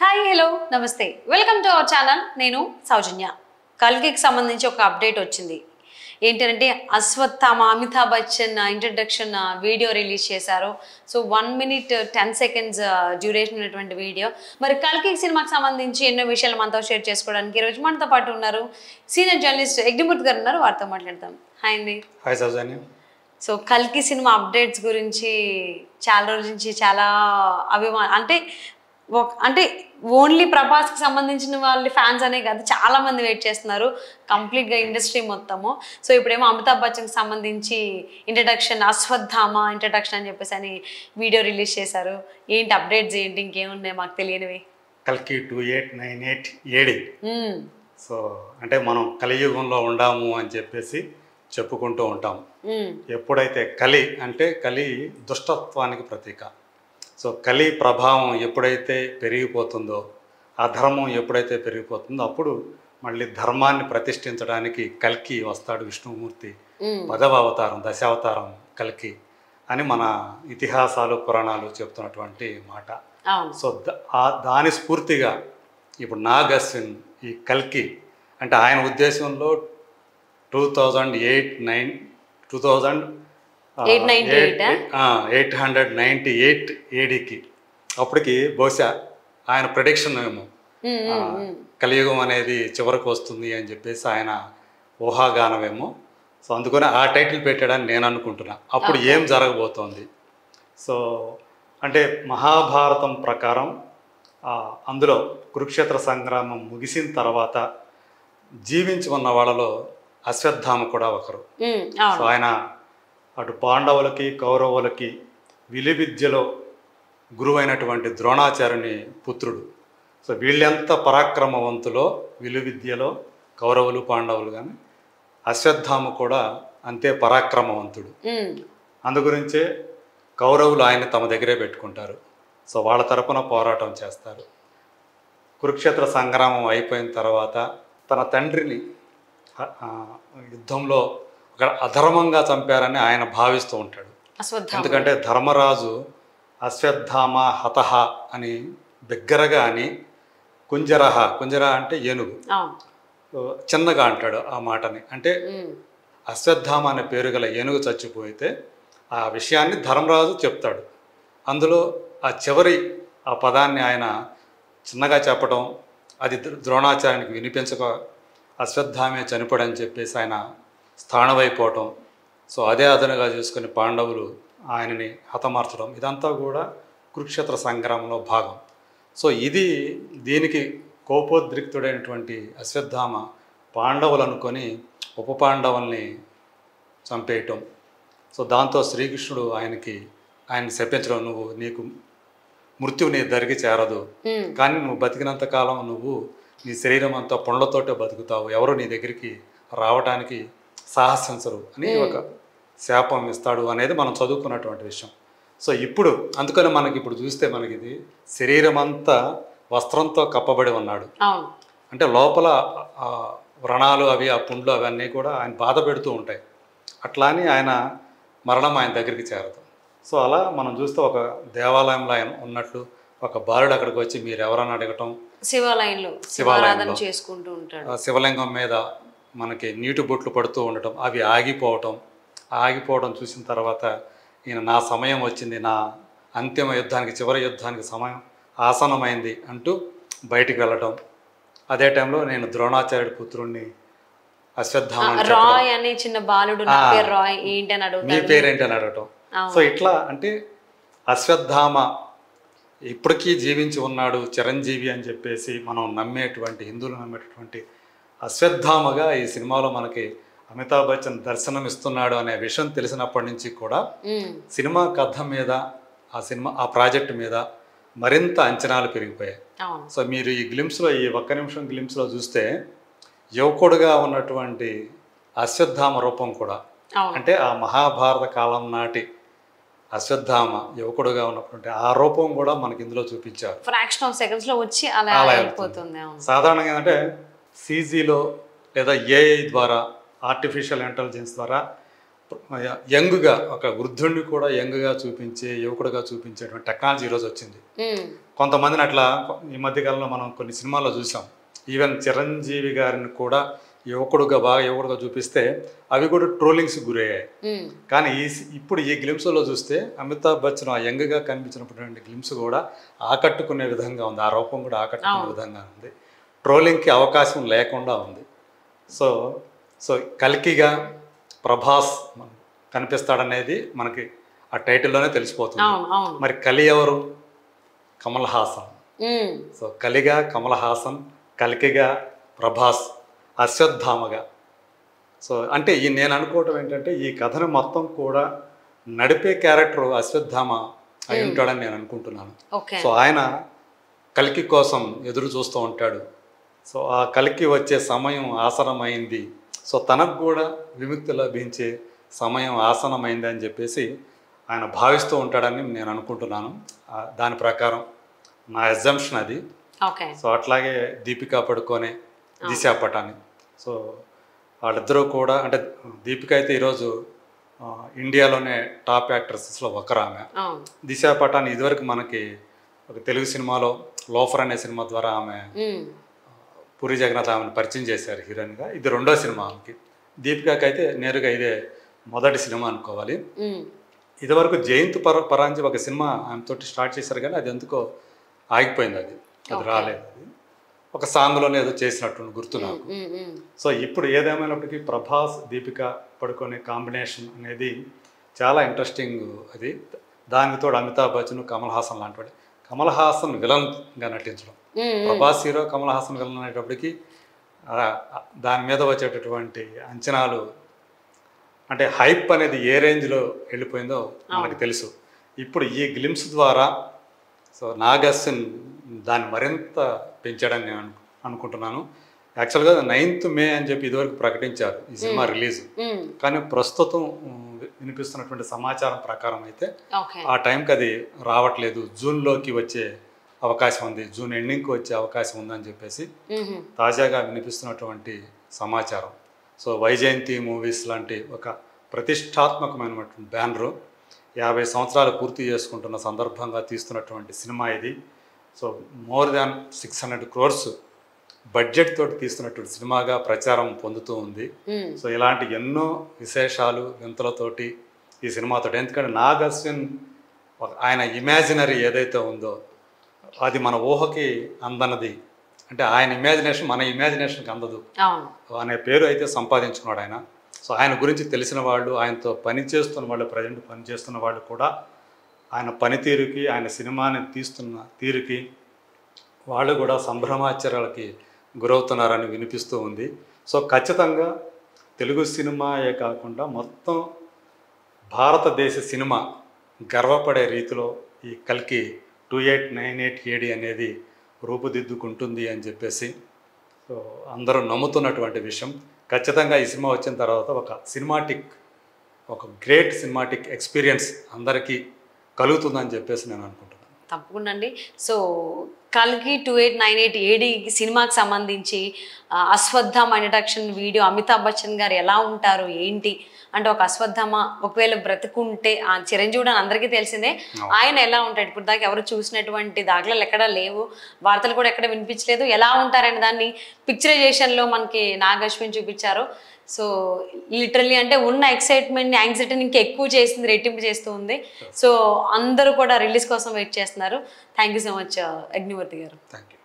Hi hello నమస్తే welcome to our channel నేను సౌజన్య కల్కికి సంబంధించి ఒక అప్డేట్ వచ్చింది ఏంటంటే Ashwatthama Amitabh Bachchan introduction video release చేశారు so one minute ten seconds duration ఉన్నటువంటి వీడియో మరి కల్కి సినిమాకి సంబంధించి ఎన్నో విషయాలు మనతో షేర్ చేసుకోవడానికి ఈరోజు మనతో పాటు ఉన్నారు సీనియర్ జర్నలిస్ట్ యజ్ఞమూర్తి గారు ఉన్నారు వారితో మాట్లాడతాం హాయ్ అండి హాయ్ సౌజన్య సో కల్కి సినిమా అప్డేట్స్ గురించి చాలా రోజుల నుంచి చాలా అభిమానం అంటే ఒక- అంటే ఓన్లీ ప్రభాస్కి సంబంధించిన వాళ్ళ ఫ్యాన్స్ అనే కాదు చాలా మంది వెయిట్ చేస్తున్నారు కంప్లీట్గా ఇండస్ట్రీ మొత్తము సో ఇప్పుడేమో అమితాబ్ బచ్చన్కి సంబంధించి ఇంట్రడక్షన్ అశ్వత్థామ ఇంట్రడక్షన్ అని చెప్పేసి అని వీడియో రిలీజ్ చేశారు ఏంటి అప్డేట్స్ ఏంటి ఇంకేమున్నాయి మాకు తెలియనివి కల్కి two eight nine eight AD మ్మ్. సో అంటే మనం కలియుగంలో ఉండాము అని చెప్పేసి చెప్పుకుంటూ ఉంటాం మ్మ్. ఎప్పుడైతే కలి అంటే కలి దుష్టత్వానికి ప్రతీక సో కలి ప్రభావం ఎప్పుడైతే పెరిగిపోతుందో అధర్మం ఎప్పుడైతే పెరిగిపోతుందో అప్పుడు మళ్ళీ ధర్మాన్ని ప్రతిష్ఠించడానికి కల్కి వస్తాడు విష్ణుమూర్తి మ్మ్. పదవ అవతారం దశావతారం కల్కి అని మన ఇతిహాసాలు పురాణాలు చెప్తున్నటువంటి మాట అవును సో ద- ఆ దాని స్ఫూర్తిగా ఇప్పుడు నాగ్ అశ్విన్ ఈ కల్కి అంటే ఆయన ఉద్దేశంలో two thousand eight nine two thousand 898 eight hundred ninety eight ఏడీకి అప్పటికి బహుశా ఆయన ప్రొడిక్షన్ ఏమో మ్మ్, ఆ, మ్మ్, మ్మ్. కలియుగం అనేది చివరకు వస్తుంది అని చెప్పేసి ఆయన ఊహాగానమేమో సో అందుకని ఆ టైటిల్ పెట్టాడని నేను అనుకుంటున్నా అప్పుడు ఏం జరగబోతోంది సో అంటే మహాభారతం ప్రకారం ఆ, అందులో కురుక్షేత్ర సంగ్రామం ముగిసిన తర్వాత జీవించి ఉన్న వాళ్ళలో అశ్వత్థామ కూడా ఒకరు మ్మ్, సో అవును ఆయన అటు పాండవులకి కౌరవులకి విలువిద్యలో గురువైనటువంటి ద్రోణాచార్యుని పుత్రుడు సో వీళ్ళెంత పరాక్రమవంతులో విలువిద్యలో కౌరవులు పాండవులు కానీ అశ్వత్థామ కూడా అంతే పరాక్రమవంతుడు మ్మ్. అందుగురించే కౌరవులు ఆయన్ని తమ దగ్గరే పెట్టుకుంటారు సో వాళ్ళ తరపున పోరాటం చేస్తారు కురుక్షేత్ర సంగ్రామం అయిపోయిన తర్వాత తన తండ్రిని ఆ, ఆ, యుద్ధంలో ఒక అధర్మంగా చంపారని ఆయన భావిస్తూ ఉంటాడు అశ్వత్థామ ఎందుకంటే ధర్మరాజు అశ్వత్థామ హతహ అని బిగ్గరగా అని కుంజరహ కుంజర అంటే ఏనుగు అవును సో చిన్నగా అంటాడు ఆ మాటని అంటే మ్మ్. అశ్వత్థామ అనే పేరు గల ఏనుగు చచ్చిపోతే ఆ విషయాన్ని ధర్మరాజు చెప్తాడు అందులో ఆ చివరి ఆ పదాన్ని ఆయన చిన్నగా చెప్పడం అది ద్రో- ద్రోణాచార్యానికి వినిపించక అశ్వత్థామే చనిపోడని చెప్పేసి ఆయన స్థానమైపోవటం సో అదే అదనుగా చేసుకుని పాండవులు ఆయనని హతమార్చడం ఇదంతా కూడా కురుక్షేత్ర సంగ్రామంలో భాగం సో ఇది దీనికి కోపోద్రిక్తుడైనటువంటి అశ్వత్థామ పాండవులు అనుకొని ఉప పాండవుల్ని చంపేయటం సో దాంతో శ్రీకృష్ణుడు ఆయనకి ఆయన శపించడం నువ్వు నీకు మృత్యువు నీ దరికి చేరదు మ్మ్. కానీ నువ్వు బతికినంత కాలం నువ్వు నీ శరీరం అంతా పండ్లతోటే బతుకుతావు ఎవరు నీ దగ్గరికి రావటానికి సాహసించరు అని ఒక శాపం ఇస్తాడు అనేది మనం చదువుకున్నటువంటి విషయం సో ఇప్పుడు అందుకని మనకి ఇప్పుడు చూస్తే మనకి ఇది శరీరం అంతా వస్త్రంతో కప్పబడి ఉన్నాడు అవును అంటే లోపల ఆ వ్రణాలు అవి ఆ పుండ్లు అవన్నీ కూడా ఆయన బాధ పెడుతూ ఉంటాయి అట్లా అని ఆయన మరణం ఆయన దగ్గరికి చేరదు సో అలా మనం చూస్తే ఒక దేవాలయంలో ఆయన ఉన్నట్లు ఒక బాలుడు అక్కడికి వచ్చి మీరు ఎవరని అడగటం శివాలయంలో శివారాధన చేసుకుంటూ ఉంటాడు ఆ శివలింగం మీద మనకి నీటి బొట్లు పడుతూ ఉండటం అవి ఆగిపోవటం ఆగిపోవడం చూసిన తర్వాత ఈయన నా సమయం వచ్చింది నా అంతిమ యుద్ధానికి చివరి యుద్ధానికి సమయం ఆసనమైంది అంటూ బయటికి వెళ్ళటం అదే టైంలో నేను ద్రోణాచార్యుడి పుత్రుణ్ణి అశ్వత్థామ అని చెప్పడం. రాయ్ అనే చిన్న బాలుడు నా ఆ. పేరు రాయ్ ఏంటి అని మీ అడుగుతాడు పేరేంటి అని అడగటం అవును. సో ఇట్లా అంటే అశ్వత్థామ ఇప్పటికీ జీవించి ఉన్నాడు చిరంజీవి అని చెప్పేసి మనం నమ్మేటువంటి హిందువులు నమ్మేటటువంటి అశ్వత్థామగా ఈ సినిమాలో మనకి అమితాబ్ బచ్చన్ దర్శనం ఇస్తున్నాడు అనే విషయం తెలిసినప్పటి నుంచి కూడా మ్మ్. సినిమా కథ మీద ఆ సినిమా ఆ ప్రాజెక్ట్ మీద మరింత అంచనాలు పెరిగిపోయాయి అవును సో మీరు ఈ గ్లిమ్స్లో ఈ ఒక్క నిమిషం గ్లిమ్స్లో చూస్తే యువకుడుగా ఉన్నటువంటి అశ్వత్థామ రూపం కూడా అవును అంటే ఆ మహాభారత కాలం నాటి అశ్వత్థామ యువకుడుగా ఉన్నటువంటి ఆ రూపం కూడా మనకి ఇందులో చూపించారు ఫ్రాక్షన్ ఆఫ్ సెకండ్స్ లో వచ్చి అలా అలా వెళ్ళిపోతుంది అవును సాధారణంగా ఏంటంటే సీజీలో లేదా ఏఐ ద్వారా ఆర్టిఫిషియల్ ఇంటెలిజెన్స్ ద్వారా యంగ్గా ఒక వృద్ధుడిని కూడా యంగ్గా చూపించే యువకుడుగా చూపించేటువంటి టెక్నాలజీ ఈరోజు వచ్చింది మ్మ్. కొంతమందిని అట్లా ఈ మధ్యకాలంలో మనం కొన్ని సినిమాల్లో చూసాం ఈవెన్ చిరంజీవి గారిని కూడా యువకుడుగా బాగా యువకుడుగా చూపిస్తే అవి కూడా ట్రోలింగ్స్ గురయ్యాయి ఉమ్, కానీ ఈ సి- ఇప్పుడు ఈ గ్లిమ్స్లో చూస్తే అమితాబ్ బచ్చన్ ఆ యంగ్గా కనిపించినటువంటి గ్లిమ్స్ కూడా ఆకట్టుకునే విధంగా ఉంది ఆ రూపం కూడా ఆకట్టుకునే అవును. విధంగా ఉంది ట్రోలింగ్కి అవకాశం లేకుండా ఉంది సో సో కల్కిగా ప్రభాస్ మన- కనిపిస్తాడనేది మనకి ఆ టైటిల్లోనే తెలిసిపోతుంది అవును అవును మరి కలి ఎవరు కమల్ హాసన్ ఉమ్, సో కలిగా కమల్ హాసన్ కలికిగా ప్రభాస్ అశ్వత్థామగా సో అంటే ఈ నేను అనుకోవటం ఏంటంటే ఈ కథను మొత్తం కూడా నడిపే క్యారెక్టర్ అశ్వత్థామ అయి ఉంటాడని నేను అనుకుంటున్నాను ఓకే సో ఆయన కలికి కోసం ఎదురు చూస్తూ ఉంటాడు సో ఆ కలికి వచ్చే సమయం ఆసనమైంది సో తనకు కూడా విముక్తి లభించే సమయం ఆసనమైంది అని చెప్పేసి ఆయన భావిస్తూ ఉంటాడని నేను అనుకుంటున్నాను ఆ, దాని ప్రకారం నా ఎగ్జంప్షన్ అది ఓకే సో అట్లాగే దీపికా పడుకోనే దిశా పటాని సో వాళ్ళిద్దరూ కూడా అంటే దీపిక అయితే ఈరోజు ఆ, ఇండియాలోనే టాప్ యాక్ట్రెసెస్లో ఒకరు ఆమె అవును దిశా పటాని ఇదివరకు మనకి ఒక తెలుగు సినిమాలో లోఫర్ అనే సినిమా ద్వారా ఆమె ఉమ్, పూరి జగన్నాథ్ ఆమెను పరిచయం చేశారు హీరోయిన్గా ఇది రెండో సినిమా ఆమెకి దీపికాకి అయితే నేరుగా ఇదే మొదటి సినిమా అనుకోవాలి ఉమ్, ఇదివరకు జయంత్ పర పరాంజి ఒక సినిమా ఆమెతోటి స్టార్ట్ చేశారు కానీ అది ఎందుకో ఆగిపోయింది అది అది Okay. రాలేదు అది ఒక సాంగ్లోనే ఏదో చేసినట్టు గుర్తు నాకు ఉమ్, ఉమ్, సో ఇప్పుడు ఏదేమైనప్పటికీ ప్రభాస్ దీపిక పడుకునే కాంబినేషన్ అనేది చాలా ఇంట్రెస్టింగ్ అది దానికి తోడు అమితాబ్ బచ్చన్ కమల్ హాసన్ లాంటి వాడు కమల్ హాసన్ విలన్గా నటించడం ఉమ్, ఉమ్, ప్రభాస్ హీరో కమల్ హాసన్ విలన్ అనేటప్పటికి ఆ, దాని మీద వచ్చేటటువంటి అంచనాలు అంటే హైప్ అనేది ఏ రేంజ్లో వెళ్ళిపోయిందో మనకు తెలుసు ఇప్పుడు ఈ గ్లిమ్స్ ద్వారా సో నాగస్సిన్ దాన్ని మరింత పెంచాడని నేను అను- అనుకుంటున్నాను యాక్చువల్గా నైన్త్ మే అని చెప్పి ఇదివరకు ప్రకటించారు ఈ సినిమా రిలీజ్ ఉమ్, కానీ ప్రస్తుతం ఉమ్, వినిపిస్తున్నటువంటి సమాచారం ప్రకారం అయితే ఓకే ఆ టైంకి అది రావట్లేదు జూన్లోకి వచ్చే అవకాశం ఉంది జూన్ ఎండింగ్కి వచ్చే అవకాశం ఉందని చెప్పేసి ఉమ్, ఉమ్, తాజాగా వినిపిస్తున్నటువంటి సమాచారం సో వైజయంతి మూవీస్ లాంటి ఒక ప్రతిష్టాత్మకమైనటువంటి బ్యానరు యాభై సంవత్సరాలు పూర్తి చేసుకుంటున్న సందర్భంగా తీస్తున్నటువంటి సినిమా ఇది so more than six hundred crores budget తోటి తీస్తున్నటువంటి సినిమాగా ప్రచారం పొందుతూ ఉంది ఉమ్, సో ఇలాంటి ఎన్నో విశేషాలు వింతలతోటి ఈ సినిమాతో ఎందుకంటే నాగ్ అశ్విన్ ఒక- ఆయన ఇమాజినరీ ఏదైతే ఉందో అది మన ఊహకి అందనది అంటే ఆయన ఇమాజినేషన్ మన ఇమాజినేషన్కి అందదు అవును అనే పేరు అయితే సంపాదించుకున్నాడు ఆయన సో ఆయన గురించి తెలిసిన వాళ్ళు ఆయనతో పని చేస్తున్న వాళ్ళు ప్రజెంట్ పని చేస్తున్న వాళ్ళు కూడా ఆయన పనితీరుకి ఆయన సినిమాని తీస్తున్న తీరుకి వాళ్ళు కూడా సంభ్రమాశ్చర్యాలకి గురవుతున్నారని వినిపిస్తూ ఉంది సో ఖచ్చితంగా తెలుగు సినిమాయే కాకుండా మొత్తం భారతదేశ సినిమా గర్వపడే రీతిలో ఈ కల్కి two eight nine eight AD అనేది రూపుదిద్దుకుంటుంది అని చెప్పేసి సో అందరూ నమ్ముతున్నటువంటి విషయం ఖచ్చితంగా ఈ సినిమా వచ్చిన తర్వాత ఒక సినిమాటిక్ ఒక గ్రేట్ సినిమాటిక్ ఎక్స్పీరియన్స్ అందరికీ కలుగుతుందని చెప్పేసి నేను అనుకుంటున్నాను తప్పకుండా అండి సో కల్కి two eight nine eight AD సినిమాకి సంబంధించి ఆ, అశ్వత్థామ ఇంట్రడక్షన్ వీడియో అమితాబ్ బచ్చన్ గారు ఎలా ఉంటారు ఏంటి అంటే ఒక అశ్వత్థామ ఒకవేళ బ్రతుకుంటే ఆ చిరంజీవి అని అందరికీ తెలిసిందే ఆయన ఎలా ఉంటాడు ఇప్పుడు దాకా ఎవరు చూసినటువంటి దాఖలాలు ఎక్కడా లేవు వార్తలు కూడా ఎక్కడ వినిపించలేదు ఎలా ఉంటారనే దాన్ని పిక్చరైజేషన్లో మనకి నాగశ్విన్ చూపించారు సో లిటరల్లీ అంటే ఉన్న ఎక్సైట్మెంట్ యాంగ్జైటీని ఇంకా ఎక్కువ చేసింది రెట్టింపు చేస్తూ ఉంది సో అందరూ కూడా రిలీజ్ కోసం వెయిట్ చేస్తున్నారు thank you so much Agnivarthi గారు థ్యాంక్ యూ